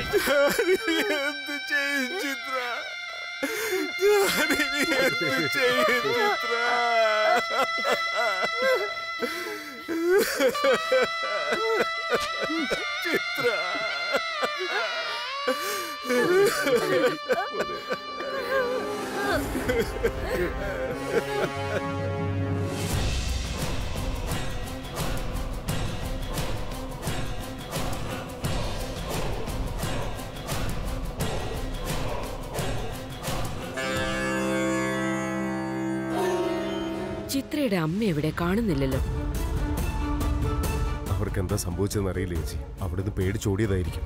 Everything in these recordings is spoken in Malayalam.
ഞാനിനി എന്ത് ചെയ്യും ചിത്ര ഞാനിനി എന്ത് ചെയ്യും ചിത്ര ചിത്ര ചിത്രയുടെ അമ്മ എവിടെ കാണുന്നില്ലല്ലോ അവർക്ക് എന്താ സംഭവിച്ചതെന്ന് അറിയില്ല ചേച്ചി അവിടുന്ന് പേടിച്ചോടിയതായിരിക്കും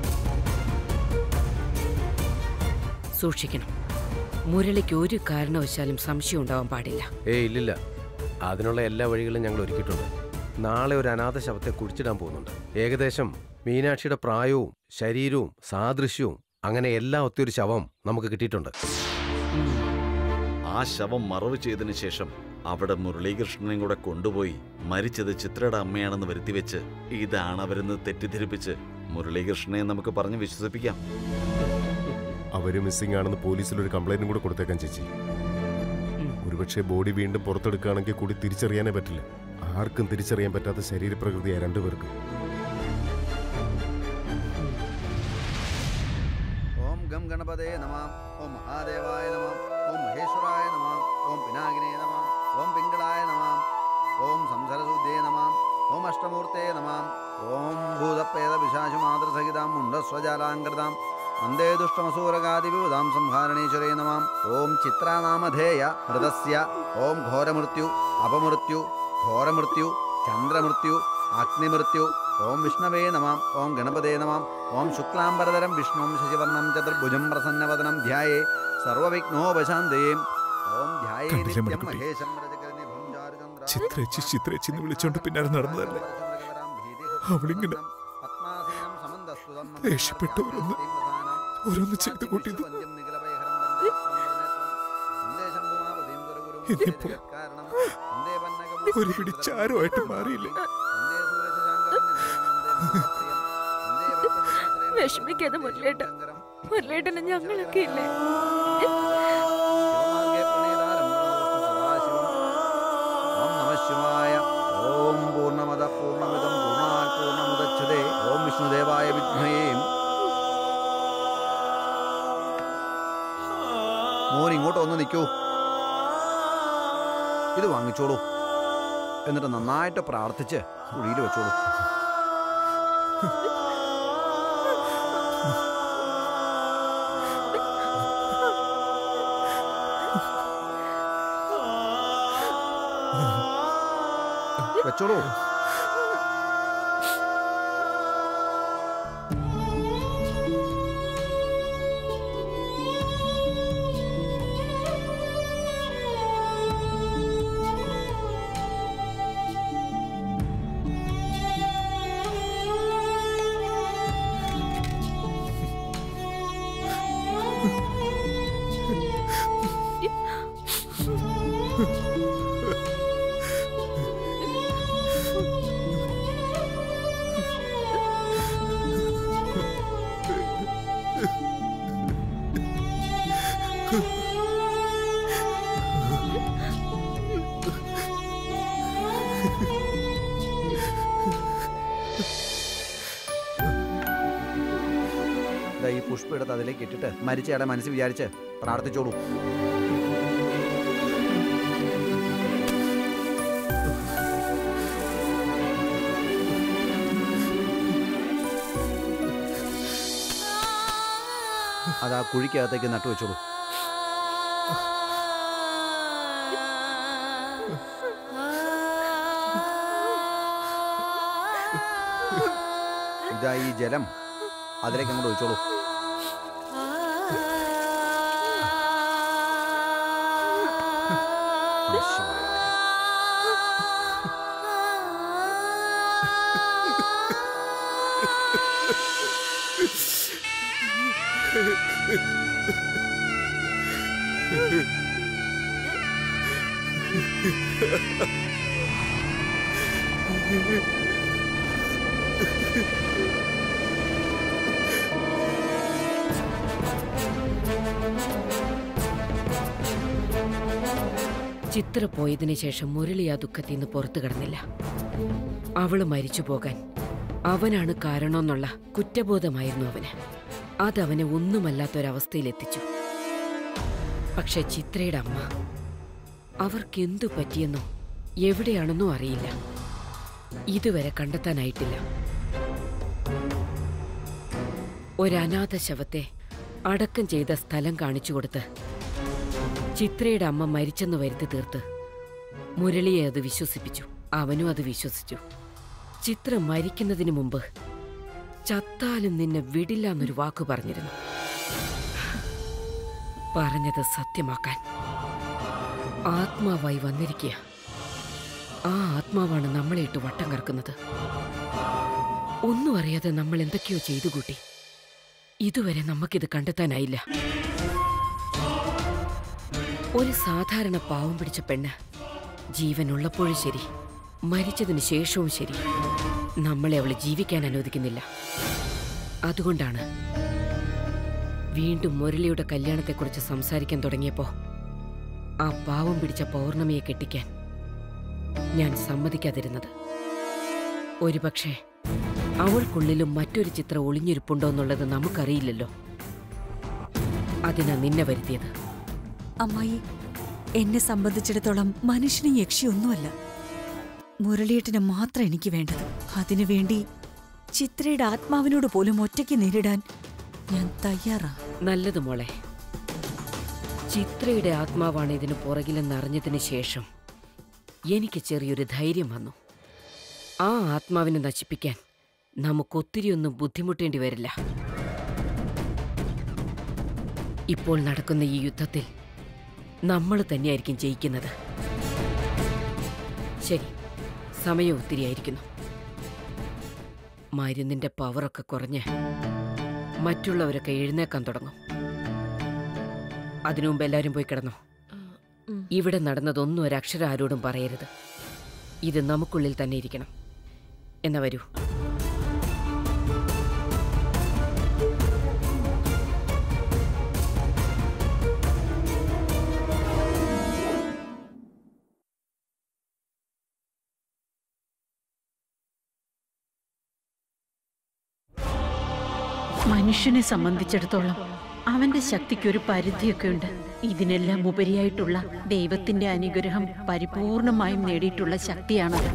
സൂക്ഷിക്കണം മുരളിക്ക് ഒരു കാരണവശാലും സംശയം ഉണ്ടാവാൻ പാടില്ല ഏയ് ഇല്ലില്ല അതിനുള്ള എല്ലാ വഴികളും ഞങ്ങൾ ഒരുക്കിയിട്ടുണ്ട് നാളെ ഒരു അനാഥ ശവത്തെ കുഴിച്ചിടാൻ പോകുന്നുണ്ട് ഏകദേശം മീനാക്ഷിയുടെ പ്രായവും ശരീരവും സാദൃശ്യവും അങ്ങനെ എല്ലാം ഒത്തിയൊരു ശവം നമുക്ക് കിട്ടിയിട്ടുണ്ട് ആ ശവം മറവ് ചെയ്തതിനു ശേഷം അവിടെ മുരളീകൃഷ്ണനെയും കൂടെ കൊണ്ടുപോയി മരിച്ചത് ചിത്രയുടെ അമ്മയാണെന്ന് വരുത്തിവെച്ച് ഇതാണ് അവരെന്ന് തെറ്റിദ്ധരിപ്പിച്ച് മുരളീകൃഷ്ണനെ നമുക്ക് പറഞ്ഞ് വിശ്വസിപ്പിക്കാം അവര് മിസ്സിംഗ് ആണെന്ന് പോലീസിൽ ഒരു കംപ്ലൈന്റും കൂടെ കൊടുത്തേക്കാൻ ചേച്ചി ഒരുപക്ഷെ ബോഡി വീണ്ടും പുറത്തെടുക്കുകയാണെങ്കിൽ കൂടി തിരിച്ചറിയാനേ പറ്റില്ല ആർക്കും തിരിച്ചറിയാൻ പറ്റാത്ത ശരീരപ്രകൃതിയാ രണ്ടുപേർക്കും ഓം ഗം ഗണപതേ നമാം ഓം മഹാദേവായ നമാം ഓം മഹേശ്വരായ നമാം ഓം പിനാകിനേ നമാം ഓം പിങ്കളായ നമാം ഓം സംസരശുദ്ധേ നമാം ഓം അഷ്ടമൂർത്തേ നമാം ഓം ഭൂതപ്രേത പിശാചു മാതൃസഹിതാം മുണ്ടസ്വജാലാങ്കൃതാം വന്ദേ ദുഷ്ടമസൂരകാദിവിതാം സംഹാരണീശ്വരേ നമാം ഓം ചിത്രാനാമധേയ മൃതസ്യ ഓം ഘോരമൃത്യു അപമൃത്യു ഘോരമൃത്യു ചന്ദ്രമൃത്യു അഗ്നിമൃത്യു ഓം വിഷ്ണവേ നമാം ഓം ഗണപതേ നമാം ഓം ശുക്ലാംബരധരം വിഷ്ണും ശശിവർണം ചതുർഭുജം പ്രസന്നവദനം ധ്യായേ സർവവിഘ്നോപശാന്തയേം ഓം ധ്യായേ കണ്ടില്ലേ നിത്യം മണിക്കുട്ടി? മഹേശം രജകരനിഭം ചാരുചന്ദ്രായ ചിത്രേച്ചി ചിത്രേച്ചി എന്ന് വിളിച്ചോണ്ട് പിന്നാലെ നടന്നതല്ലേ അവളിങ്ങനെ ദേഷ്യപ്പെട്ട് ഓരോന്ന് ഓരോന്ന് ചെയ്ത് കൂട്ടിയത് ഇനിയിപ്പോ ഒരു പിടി ചാരമായിട്ട് മാറിയില്ലേ വിഷമിക്കാതെ മുരളേട്ട മുരളേട്ടന് ഞങ്ങളൊക്കെ ഇല്ലേ ഓം നമ ശിവായ ഓം പൂർണ്ണമത പൂർണ്ണമിതം പൂർണ്ണാൽ പൂർണ്ണമുദച്ഛതേ ഓം വിഷ്ണുദേവായ വിദ്മഹേ മോൻ ഇങ്ങോട്ട് ഒന്ന് നിൽക്കൂ ഇത് വാങ്ങിച്ചോളൂ എന്നിട്ട് നന്നായിട്ട് പ്രാർത്ഥിച്ച് കുഴിയിൽ വെച്ചോളൂ വെച്ചോളൂ ദാ ഈ പുഷ്പം എടുത്ത് അതിലേക്ക് ഇട്ടിട്ട് മരിച്ചയാടെ മനസ്സ് വിചാരിച്ച് പ്രാർത്ഥിച്ചോളൂ അത് ആ കുഴിക്കകത്തേക്ക് നട്ടു വെച്ചോളൂ ഇതാ ഈ ജലം അതിലേക്ക് അങ്ങോട്ട് ഒഴിച്ചോളൂ ചിത്ര പോയതിനു ശേഷം മുരളി ആ ദുഃഖത്തിൽ നിന്ന് പുറത്തു കിടന്നില്ല അവള് മരിച്ചു പോകാൻ അവനാണ് കാരണമെന്നുള്ള കുറ്റബോധമായിരുന്നു അവന് അതവനെ ഒന്നുമല്ലാത്തൊരവസ്ഥയിലെത്തിച്ചു പക്ഷെ ചിത്രയുടെ അമ്മ അവർക്ക് എന്തു പറ്റിയെന്നോ എവിടെയാണെന്നോ അറിയില്ല ഇതുവരെ കണ്ടെത്താനായിട്ടില്ല ഒരനാഥ ശവത്തെ അടക്കം ചെയ്ത സ്ഥലം കാണിച്ചു കൊടുത്ത് ചിത്രയുടെ അമ്മ മരിച്ചെന്ന് വരുത്തി തീർത്ത് മുരളിയെ അത് വിശ്വസിപ്പിച്ചു അവനും അത് വിശ്വസിച്ചു ചിത്ര മരിക്കുന്നതിന് മുമ്പ് ചത്താലും നിന്നെ വിടില്ല എന്നൊരു വാക്ക് പറഞ്ഞിരുന്നു പറഞ്ഞത് സത്യമാക്കാൻ ആത്മാവായി വന്നിരിക്കുക ആ ആത്മാവാണ് നമ്മളെ ഇട്ട് വട്ടം കറക്കുന്നത് ഒന്നും അറിയാതെ നമ്മൾ എന്തൊക്കെയോ ചെയ്തു കൂട്ടി ഇതുവരെ നമുക്കിത് കണ്ടെത്താനായില്ല ഒരു സാധാരണ പാവം പിടിച്ച പെണ്ണ് ജീവനുള്ളപ്പോഴും ശരി മരിച്ചതിന് ശേഷവും ശരി നമ്മളെ അവള് ജീവിക്കാൻ അനുവദിക്കുന്നില്ല അതുകൊണ്ടാണ് വീണ്ടും മുരളിയുടെ കല്യാണത്തെക്കുറിച്ച് സംസാരിക്കാൻ തുടങ്ങിയപ്പോ ആ പാവം പിടിച്ച പൗർണമിയെ കെട്ടിക്കാൻ ഞാൻ സമ്മതിക്കാതിരുന്നത് ഒരുപക്ഷെ അവൾക്കുള്ളിലും മറ്റൊരു ചിത്രം ഒളിഞ്ഞിരിപ്പുണ്ടോ എന്നുള്ളത് നമുക്കറിയില്ലല്ലോ അതിനാ നിന്നെ വരുത്തിയത് അമ്മായി എന്നെ സംബന്ധിച്ചിടത്തോളം മനുഷ്യനും യക്ഷിയൊന്നുമല്ല മുരളിയേട്ടനെ മാത്രം എനിക്ക് വേണ്ടത് അതിനുവേണ്ടി ചിത്രയുടെ ആത്മാവിനോട് പോലും ഒറ്റയ്ക്ക് നേരിടാൻ ഞാൻ തയ്യാറാ നല്ലത് മോളെ ചിത്രയുടെ ആത്മാവാണ് ഇതിന് പുറകിലെന്ന് അറിഞ്ഞതിന് ശേഷം എനിക്ക് ചെറിയൊരു ധൈര്യം വന്നു ആ ആത്മാവിനെ നശിപ്പിക്കാൻ നമുക്കൊത്തിരിയൊന്നും ബുദ്ധിമുട്ടേണ്ടി വരില്ല ഇപ്പോൾ നടക്കുന്ന ഈ യുദ്ധത്തിൽ നമ്മൾ തന്നെയായിരിക്കും ജയിക്കുന്നത് ശരി സമയം ഒത്തിരിയായിരിക്കുന്നു മരുന്നിന്റെ പവറൊക്കെ കുറഞ്ഞ് മറ്റുള്ളവരൊക്കെ എഴുന്നേക്കാൻ തുടങ്ങും അതിനു മുമ്പ് എല്ലാവരും പോയി കിടന്നോ ഇവിടെ നടന്നതൊന്നും ഒരക്ഷരം ആരോടും പറയരുത് ഇത് നമുക്കുള്ളിൽ തന്നെ ഇരിക്കണം എന്നാ വരൂ മനുഷ്യനെ സംബന്ധിച്ചിടത്തോളം അവന്റെ ശക്തിക്ക് ഒരു പരിധിയൊക്കെ ഉണ്ട് ഇതിനെല്ലാം ഉപരിയായിട്ടുള്ള ദൈവത്തിന്റെ അനുഗ്രഹം പരിപൂർണമായും നേടിയിട്ടുള്ള ശക്തിയാണത്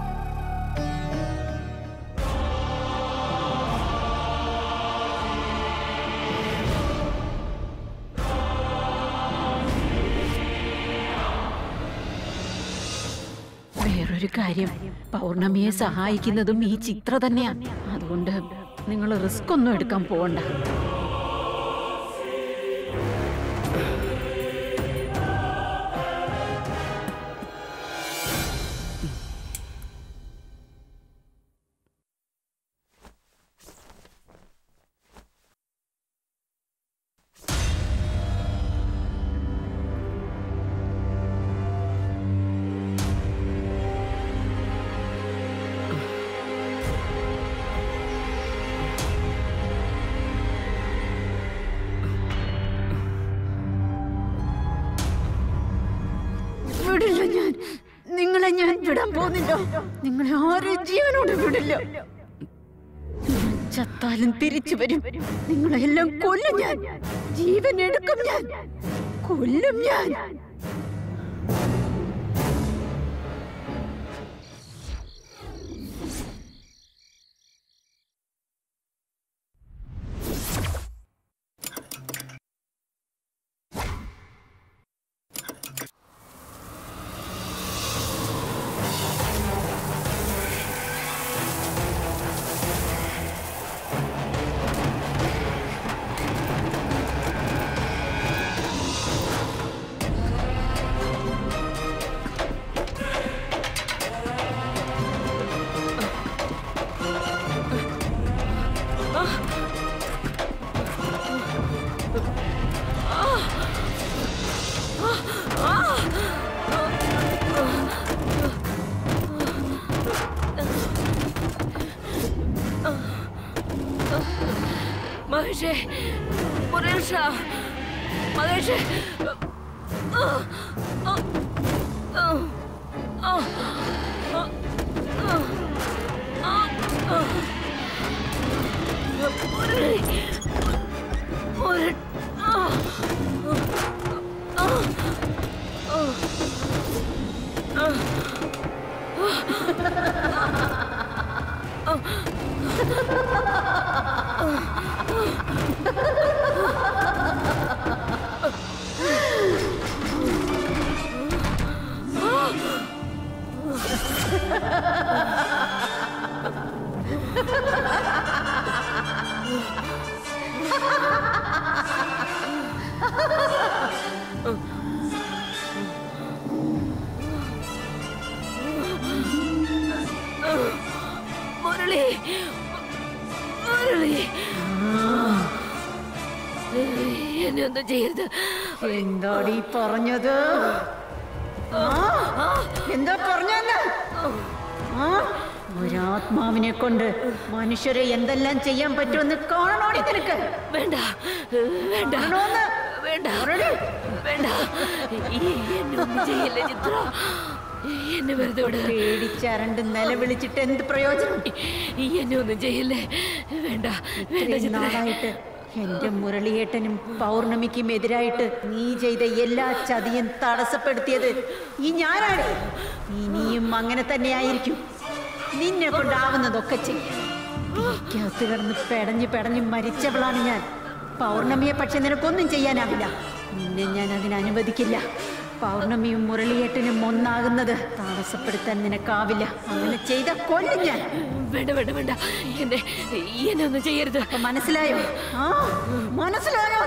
വേറൊരു കാര്യം പൗർണമിയെ സഹായിക്കുന്നതും ഈ ചിത്ര തന്നെയാണ് അതുകൊണ്ട് നിങ്ങൾ റിസ്ക് ഒന്നും എടുക്കാൻ പോകണ്ട വിടില്ല ഞാൻ നിങ്ങളെ ഞാൻ വിടാൻ പോകുന്നില്ല നിങ്ങളെ ആരും ജീവനോട് വിടില്ല ഞാൻ ചത്താലും തിരിച്ചു വരും നിങ്ങളെല്ലാം കൊല്ലും ഞാൻ ജീവൻ എടുക്കും ഞാൻ കൊല്ലും ഞാൻ മഹേഷേ മുരേഷ മഹേഷേ മുരളി മുരളി എന്നെ ഒന്നും ചെയ്യരുത് എന്താടി പറഞ്ഞത് ആ? എന്താ പറഞ്ഞെന്ന് ആ? ഒരാത്മാവിനെ കൊണ്ട് മനുഷ്യരെ എന്തെല്ലാം ചെയ്യാൻ പറ്റുമെന്ന് കാണണോടി നിനക്ക് വേണ്ട വേണ്ട കാണണോന്ന്? വേണ്ട മുരളി. വേണ്ട ഈ എന്നെ ഒന്നും ചെയ്യല്ലേ ചിത്ര എന്നെ വെറുതെ വിട് പേടിച്ചരണ്ട് നിലവിളിച്ചിട്ട് എന്ത് പ്രയോജനം ഈ എന്നെ ഒന്നും ചെയ്യല്ലേ വേണ്ട വേണ്ട ഇത്രയും ചിത്ര നാളായിട്ട് എന്റെ മുരളിയേട്ടനും പൗർണമിക്കും എതിരായിട്ട് നീ ചെയ്ത എല്ലാ ചതിയും തടസ്സപ്പെടുത്തിയത് ഈ ഞാനാണ് ഇനിയും അങ്ങനെ തന്നെയായിരിക്കും നിന്നെ കൊണ്ടാവുന്നതൊക്കെ ചെയ്യും തീക്കകത്ത് കിടന്ന് പെടഞ്ഞ് പെടഞ്ഞ് മരിച്ചവളാണ് ഞാൻ പൗർണമിയെ പക്ഷെ നിനക്കൊന്നും ചെയ്യാനാവില്ല നിന്നെ ഞാൻ അതിന് അനുവദിക്കില്ല പൗർണമിയും മുരളിയേട്ടനും ഒന്നാകുന്നത് തടസ്സപ്പെടുത്താൻ നിനക്കാവില്ല അങ്ങനെ ചെയ്ത കൊല്ലും ഞാൻ വേണ്ട വേണ്ട വേണ്ട എന്നെ ഈ എന്നെ ഒന്നും ചെയ്യരുത് അപ്പൊ മനസ്സിലായോ ആ മനസ്സിലായോ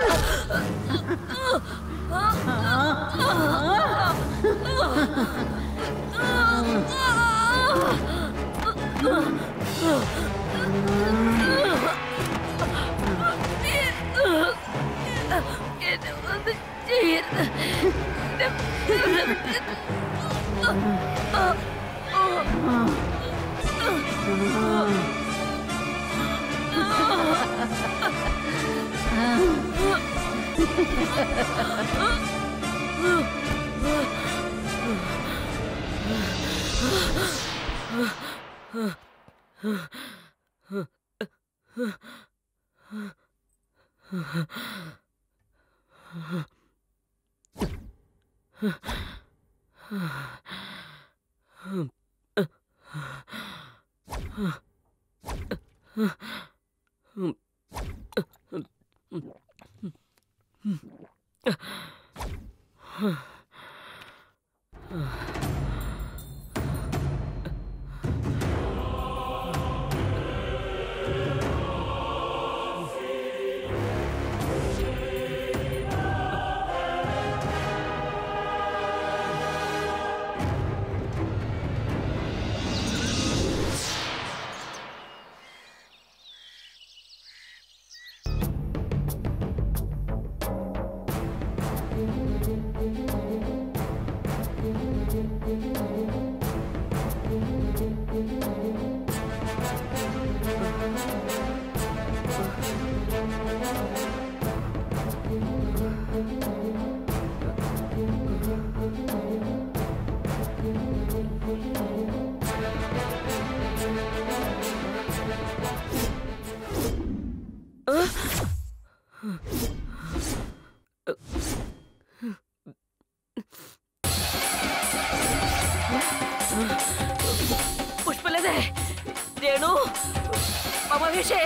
എന്നെ ഒന്നും ചെയ്യരുത് പുഷ്പലതേ രേണു മമേഷേ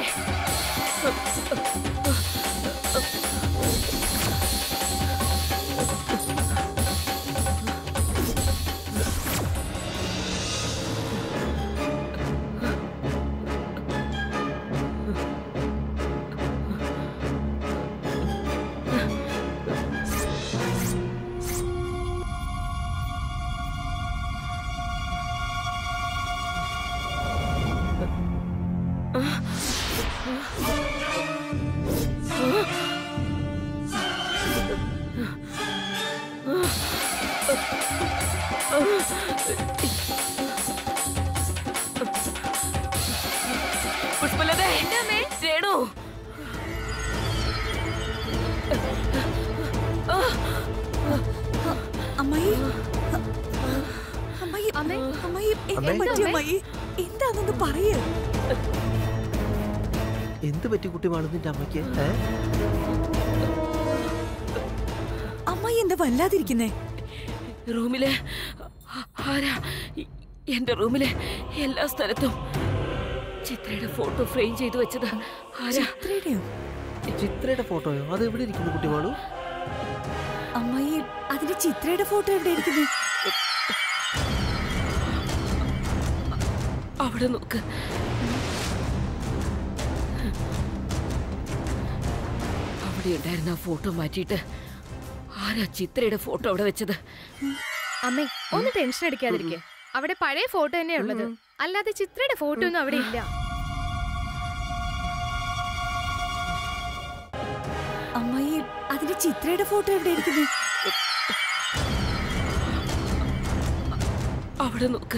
എന്നെ പറ്റിയ അമ്മായി എന്താണെന്ന് പറയൂ എന്ത് പറ്റി കുട്ടി മാളു നിന്റെ അമ്മയ്ക്ക് ഏ? അമ്മായി എന്താ വല്ലാതിരിക്കുന്നേ റൂമില് ആരാ ഇ- എന്റെ റൂമില് എല്ലാ സ്ഥലത്തും ചിത്രയുടെ ഫോട്ടോ ഫ്രെയിം ചെയ്തു വെച്ചത് ആരാ ചിത്രയുടെയോ ചിത്രയുടെ ഫോട്ടോയോ അത് എവിടെ ഇരിക്കുന്നു കുട്ടി മാളു അമ്മായി അതിന്റെ ചിത്രയുടെ ഫോട്ടോ എവിടെ ഇരിക്കുന്നു അവിടെ നോക്ക് അവിടെ ഉണ്ടായിരുന്ന ആ ഫോട്ടോ മാറ്റിയിട്ട് ആരാ ചിത്രയുടെ ഫോട്ടോ അവിടെ വെച്ചത് അമ്മേ ഒന്ന് ടെൻഷൻ അടിക്കാതിരിക്കെ അവിടെ പഴയ ഫോട്ടോ തന്നെയാ ഉള്ളത് അല്ലാതെ ചിത്രയുടെ ഫോട്ടോ ഒന്നും അവിടെ ഇല്ല അമ്മായി അതിന്റെ ചിത്രയുടെ ഫോട്ടോ എവിടെ ഇരിക്കുന്നു അവിടെ നോക്ക്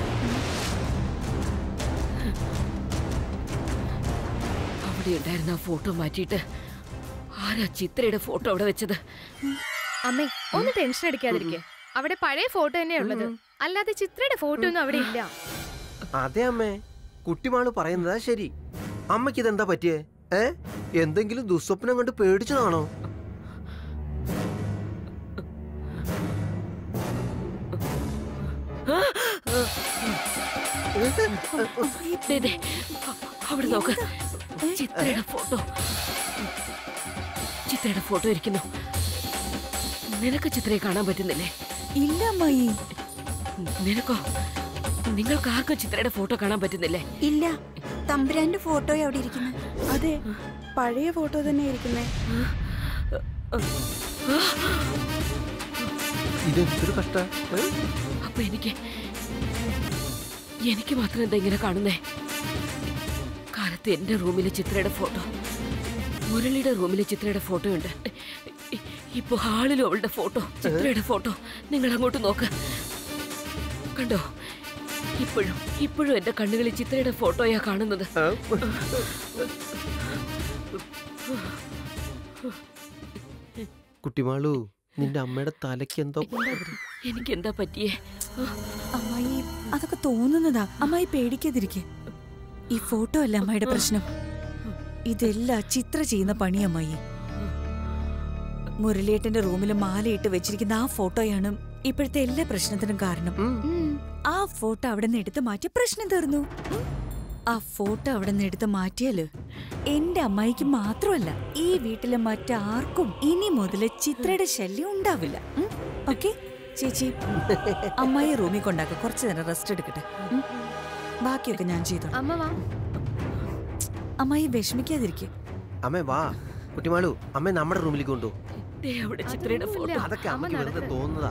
അവിടെ ഉണ്ടായിരുന്ന ആ ഫോട്ടോ മാറ്റിയിട്ട് ആരാ ചിത്രയുടെ ഫോട്ടോ അവിടെ വെച്ചത് അമ്മേ ഒന്ന് ടെൻഷൻ അടിക്കാതിരിക്കെ അവിടെ പഴയ ഫോട്ടോ തന്നെയാ ഉള്ളത് അല്ലാതെ ചിത്രയുടെ ഫോട്ടോ ഒന്നും അവിടെ ഇല്ല അതെ അമ്മേ കുട്ടിമാള് പറയുന്നതാ ശരി അമ്മയ്ക്ക് ഇതെന്താ പറ്റിയേ ഏ എന്തെങ്കിലും ദുസ്വപ്നം കണ്ട് പേടിച്ചതാണോ ദേ, ദേ, അ- അവിടെ നോക്ക് ചിത്രയുടെ ഫോട്ടോ ചിത്രയുടെ ഫോട്ടോ ഇരിക്കുന്നു നിനക്ക് ചിത്രയെ കാണാൻ പറ്റുന്നില്ലേ ഇല്ല അമ്മായി നിനക്കോ നിങ്ങൾക്ക് ആർക്കും ചിത്രയുടെ ഫോട്ടോ കാണാൻ പറ്റുന്നില്ലേ ഇല്ല തമ്പുരാന്റെ ഫോട്ടോ അവിടെ ഇരിക്കുന്നത് അതെ പഴയ ഫോട്ടോ തന്നെ ഇരിക്കുന്നേ ഇതെന്തൊരു കഷ്ട അപ്പൊ എനിക്ക് എനിക്ക് മാത്രം എന്താ ഇങ്ങനെ കാണുന്നേ കാലത്ത് എന്റെ റൂമിലെ ചിത്രയുടെ ഫോട്ടോ മുരളിയുടെ റൂമിലെ ചിത്രയുടെ ഫോട്ടോ ഉണ്ട് ഇ- ഇപ്പൊ ഹാളിലും അവളുടെ ഫോട്ടോ ചിത്രയുടെ ഫോട്ടോ നിങ്ങൾ അങ്ങോട്ട് നോക്ക് കണ്ടോ ഇപ്പോഴും ഇപ്പോഴും എന്റെ കണ്ണുകളിൽ ചിത്രയുടെ ഫോട്ടോയാ കാണുന്നത് കുട്ടിമാളു നിന്റെ അമ്മയുടെ തലയ്ക്ക് എന്തോ എനിക്ക് എന്താ പറ്റിയേ അമ്മായി അതൊക്കെ തോന്നുന്നതാ അമ്മായി പേടിക്കാതിരിക്കെ ഈ ഫോട്ടോ അല്ല അമ്മായിയുടെ പ്രശ്നം ഇതെല്ലാം ചിത്ര ചെയ്യുന്ന പണി അമ്മായി മുരളിയേട്ടന്റെ റൂമിൽ മാലയിട്ട് വെച്ചിരിക്കുന്ന ആ ഫോട്ടോയാണ് ഇപ്പോഴത്തെ എല്ലാ പ്രശ്നത്തിനും കാരണം ആ ഫോട്ടോ അവിടെ നിന്ന് എടുത്ത് മാറ്റി പ്രശ്നം തീർന്നു ഉം. ആ ഫോട്ടോ അവിടെ നിന്ന് എടുത്ത് മാറ്റിയാല് എന്റെ അമ്മായിക്ക് മാത്രമല്ല ഈ വീട്ടിലെ മറ്റാർക്കും ഇനി മുതല് ചിത്രയുടെ ശല്യം ഉണ്ടാവില്ല ഓക്കെ ചേച്ചി അമ്മായി റൂമിൽ കൊണ്ടാക്ക കുറച്ചു നേരം റെസ്റ്റ് എടുക്കട്ടെ ഉം. ബാക്കിയൊക്കെ ഞാൻ ചെയ്തോളാം അമ്മ വാ അമ്മായി വിഷമിക്കാതിരിക്കെ അമ്മേ വാ കുട്ടിമാളു അമ്മ നമ്മുടെ റൂമിലേക്ക് കൊണ്ടു ദേ അവിടെ ചിത്രയുടെ ഫോട്ടോ അതൊക്കെ അമ്മയ്ക്ക് വെറുതെ തോന്നുന്നതാ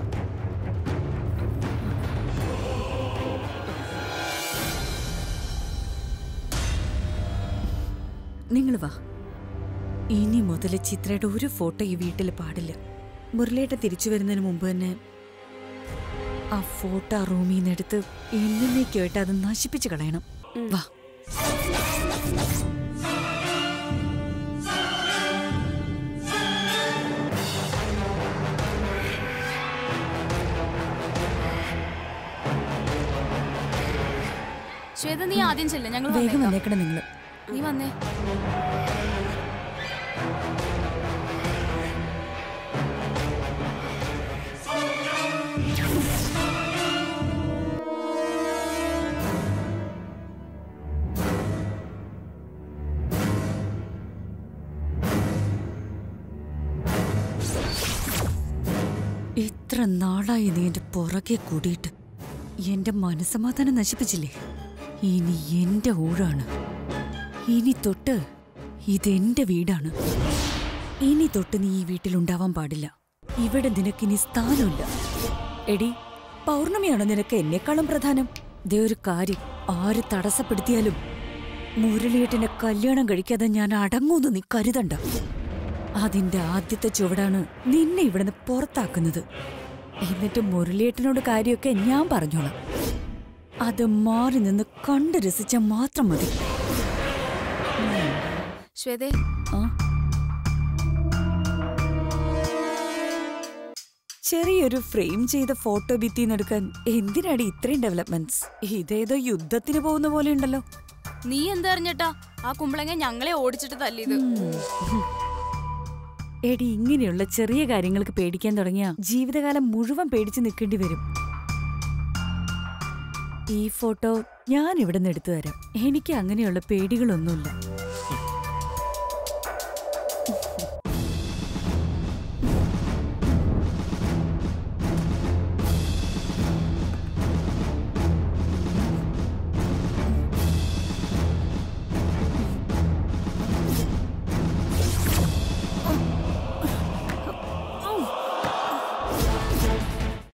നിങ്ങൾ വാ ഇനി മുതൽ ചിത്രയുടെ ഒരു ഫോട്ടോ ഈ വീട്ടിൽ പാടില്ല മുരളിയേട്ട തിരിച്ചു വരുന്നതിന് മുമ്പ് തന്നെ ആ ഫോട്ടോ ആ റൂമിൽ നിന്ന് എടുത്ത് എന്നേക്കുമായിട്ട് അത് നശിപ്പിച്ച് കളയണം വാ ശ്വേത നീ ആദ്യം ചെല്ല ഞങ്ങൾ വേഗം വന്നേക്കണം നിങ്ങൾ നീ വന്നേ ഇത്ര നാളായി നീ എന്റെ പുറകെ കൂടിയിട്ട് എന്റെ മനസ്സമാധാനം നശിപ്പിച്ചില്ലേ ഇനി എന്റെ ഊഴാണ് ഇനി തൊട്ട് ഇതെന്റെ വീടാണ് ഇനി തൊട്ട് നീ ഈ വീട്ടിലുണ്ടാവാൻ പാടില്ല ഇവിടെ നിനക്കിനി സ്ഥാനമില്ല എടി പൗർണമിയാണോ നിനക്ക് എന്നെക്കാളും പ്രധാനം ദേ ഒരു കാര്യം ആര് തടസ്സപ്പെടുത്തിയാലും മുരളിയേട്ടനെ കല്യാണം കഴിക്കാതെ ഞാൻ അടങ്ങൂന്ന് നീ കരുതണ്ട അതിന്റെ ആദ്യത്തെ ചുവടാണ് നിന്നെ ഇവിടുന്ന് പുറത്താക്കുന്നത് എന്നിട്ട് മുരളിയേട്ടനോട് കാര്യമൊക്കെ ഞാൻ പറഞ്ഞോളാം അത് മാറി നിന്ന് കണ്ട് രസിച്ച മാത്രം മതി ശ്വേതേ ആ ചെറിയൊരു ഫ്രെയിം ചെയ്ത ഫോട്ടോ ഭിത്തിന്നെടുക്കാൻ എന്തിനാടി ഇത്രയും ഡെവലപ്മെന്റ്സ് ഇതേതോ യുദ്ധത്തിന് പോകുന്ന പോലെ ഉണ്ടല്ലോ നീ എന്തറിഞ്ഞട്ടാ ആ കുമ്പളങ്ങ ഞങ്ങളെ ഓടിച്ചിട്ട് തല്ലിയത് എടി ഇങ്ങനെയുള്ള ചെറിയ കാര്യങ്ങൾക്ക് പേടിക്കാൻ തുടങ്ങിയ ജീവിതകാലം മുഴുവൻ പേടിച്ച് നിൽക്കേണ്ടി വരും ഈ ഫോട്ടോ ഞാൻ ഇവിടെ നിന്ന് എടുത്തു തരാം എനിക്ക് അങ്ങനെയുള്ള പേടികളൊന്നുമില്ല